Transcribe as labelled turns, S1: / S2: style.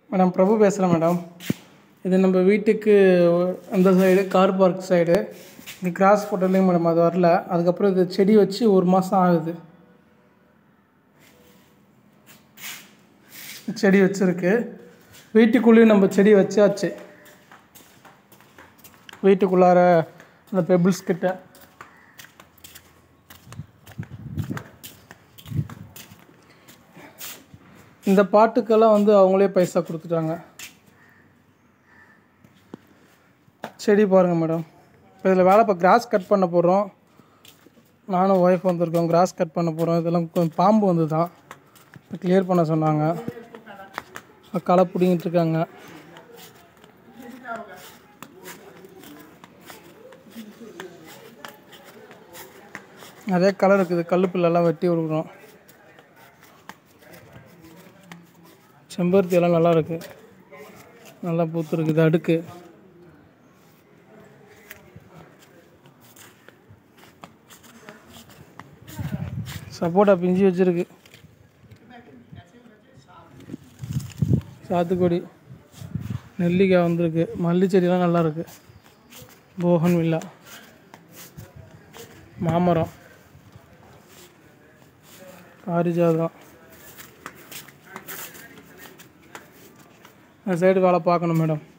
S1: madam பிரபு பேசுகிறேன் madam இது நம்ம வீட்டுக்கு அந்த சைடு கார் பார்க் சைடு இங்கே கிராஸ் போட்டதுலேயும் மேடம் அது வரல அதுக்கப்புறம் இது செடி வச்சு ஒரு மாதம் ஆகுது செடி வச்சுருக்கு வீட்டுக்குள்ளேயும் நம்ம செடி வச்சாச்சு வீட்டுக்குள்ளார அந்த பெபிள்ஸ் கிட்ட இந்த பாட்டுக்கெல்லாம் வந்து அவங்களே பைசா கொடுத்துட்டாங்க செடி பாருங்கள் மேடம் இப்போ இதில் வேலை இப்போ கிராஸ் கட் பண்ண போகிறோம் நானும் ஒய்ஃப் வந்திருக்கோம் கிராஸ் கட் பண்ண போகிறோம் இதெல்லாம் கொஞ்சம் பாம்பு வந்து தான் கிளியர் பண்ண சொன்னாங்க களை பிடிங்கிட்டு இருக்காங்க நிறைய கலர் இருக்குது கல் புல்லெல்லாம் வெட்டி விடுக்குறோம் செம்பருத்தி எல்லாம் நல்லா இருக்கு நல்லா பூத்துருக்கு இது அடுக்கு சப்போட்டா பிஞ்சு வச்சிருக்கு சாத்துக்குடி நெல்லிக்காய் வந்திருக்கு மல்லி செடியெல்லாம் நல்லா இருக்கு போகன் வில்லா மாமரம் பாரிஜாதம் அந்த சைடு வேலை பார்க்கணும் மேடம்